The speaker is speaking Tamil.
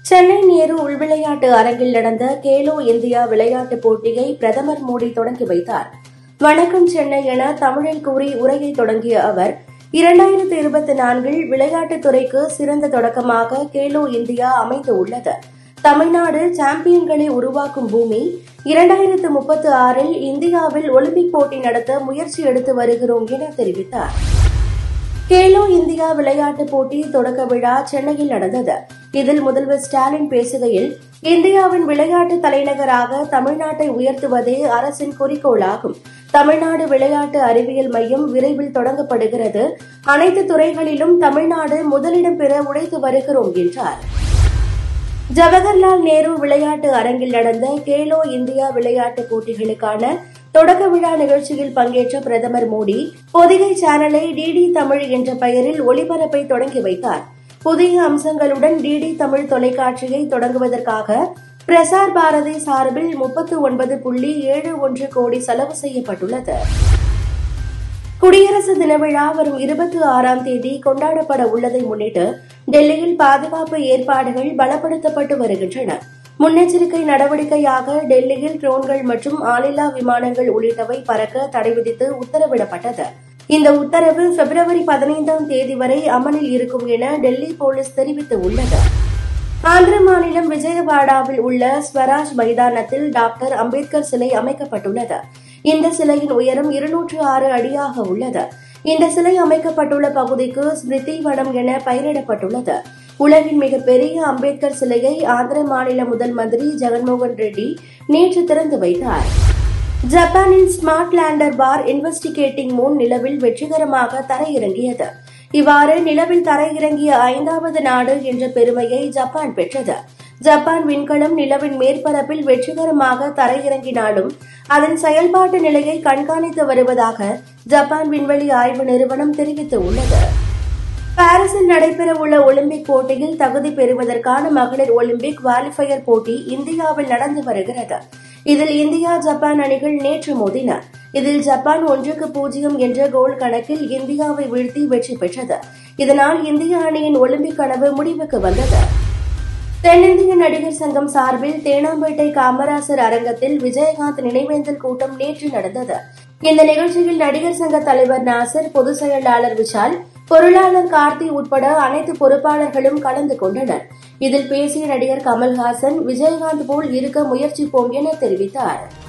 சென்னை நேரு உள்விளையாட்டு அரங்கில் நடந்த கேலோ இந்தியா விளையாட்டுப் போட்டியை பிரதமர் மோடி தொடங்கி வைத்தார் வணக்கம் சென்னை என தமிழில் கூறி உரையை தொடங்கிய அவர் இரண்டாயிரத்து இருபத்தி நான்கில் விளையாட்டுத் துறைக்கு சிறந்த தொடக்கமாக கேலோ இந்தியா அமைந்து உள்ளது தமிழ்நாடு சாம்பியன்களை உருவாக்கும் பூமி இரண்டாயிரத்து முப்பத்து ஆறில் இந்தியாவில் ஒலிம்பிக் போட்டி நடத்த முயற்சி எடுத்து வருகிறோம் என தெரிவித்தார் கேலோ இந்தியா விளையாட்டுப் போட்டி தொடக்க விழா சென்னையில் நடந்தது இதில் முதல்வர் ஸ்டாலின் பேசுகையில் இந்தியாவின் விளையாட்டு தலைநகராக தமிழ்நாட்டை உயர்த்துவதே அரசின் குறிக்கோளாகும் தமிழ்நாடு விளையாட்டு அறிவியல் மையம் விரைவில் தொடங்கப்படுகிறது அனைத்து துறைகளிலும் தமிழ்நாடு முதலிடம் பெற உழைத்து வருகிறோம் என்றார் ஜவஹர்லால் நேரு விளையாட்டு அரங்கில் நடந்த கேலோ இந்தியா விளையாட்டுப் போட்டிகளுக்கான தொடக்க விழா நிகழ்ச்சியில் பங்கேற்ற பிரதமர் மோடி பொதிகை சேனலை டிடி தமிழ் என்ற பெயரில் ஒளிபரப்பை தொடங்கி வைத்தார் புதிய அம்சங்களுடன் டிடி தமிழ் தொலைக்காட்சியை தொடங்குவதற்காக பிரசார் பாரதி சார்பில் முப்பத்து ஒன்பது புள்ளி ஏழு ஒன்று கோடி செலவு செய்யப்பட்டுள்ளது குடியரசு தின விழா வரும் இருபத்தி ஆறாம் தேதி கொண்டாடப்பட உள்ளதை முன்னிட்டு டெல்லியில் பாதுகாப்பு ஏற்பாடுகள் பலப்படுத்தப்பட்டு வருகின்றன முன்னெச்சரிக்கை நடவடிக்கையாக டெல்லியில் ட்ரோன்கள் மற்றும் ஆளில்லா விமானங்கள் உள்ளிட்டவை பறக்க தடை விதித்து உத்தரவிடப்பட்டது இந்த உத்தரவு பிப்ரவரி பதினைந்தாம் தேதி வரை அமலில் இருக்கும் என டெல்லி போலீஸ் தெரிவித்துள்ளது ஆந்திர மாநிலம் விஜயவாடாவில் உள்ள ஸ்வராஜ் மைதானத்தில் டாக்டர் அம்பேத்கர் சிலை அமைக்கப்பட்டுள்ளது இந்த சிலையின் உயரம் இருநூற்று ஆறு அடியாக உள்ளது இந்த சிலை அமைக்கப்பட்டுள்ள பகுதிக்கு ஸ்மிருதி வனம் என பெயரிடப்பட்டுள்ளது உலகின் மிகப்பெரிய அம்பேத்கர் சிலையை ஆந்திர மாநில முதல் மந்திரி ஜெகன்மோகன் ரெட்டி நேற்று திறந்து வைத்தார் ஜப்பானின் smart lander for investigating moon நிலவில் வெற்றிகரமாக தரையிறங்கியது இவ்வாறு நிலவில் தரையிறங்கிய ஐந்தாவது நாடு என்ற பெருமையை ஜப்பான் பெற்றது ஜப்பான் விண்கலம் நிலவின் மேற்பரப்பில் வெற்றிகரமாக தரையிறங்கினாலும் அதன் செயல்பாட்டு நிலையை கண்காணித்து வருவதாக ஜப்பான் விண்வெளி ஆய்வு நிறுவனம் தெரிவித்துள்ளது பாரிஸில் நடைபெறவுள்ள ஒலிம்பிக் போட்டியில் தகுதி பெறுவதற்கான மகளிர் ஒலிம்பிக் குவாலிஃபயர் போட்டி இந்தியாவில் நடந்து வருகிறது இதில் இந்தியா ஜப்பான் அணிகள் நேற்று மோதின இதில் ஜப்பான் ஒன்றுக்கு பூஜ்ஜியம் என்ற கோல் கணக்கில் இந்தியாவை வீழ்த்தி வெற்றி பெற்றது இதனால் இந்திய அணியின் ஒலிம்பிக் கனவு முடிவுக்கு வந்தது தென்னிந்திய நடிகர் சங்கம் சார்பில் தேனாம்பேட்டை காமராசர் அரங்கத்தில் விஜயகாந்த் நினைவேந்தல் கூட்டம் நேற்று நடந்தது இந்த நிகழ்ச்சியில் நடிகர் சங்க தலைவர் நாசர் பொதுச் செயலாளர் விஷால் பொருளாளர் கார்த்தி உட்பட அனைத்து பொறுப்பாளர்களும் கலந்து கொண்டனர் இதில் பேசிய நடிகர் கமல்ஹாசன் விஜயகாந்த் போல் இருக்க முயற்சிப்போம் என தெரிவித்தாா்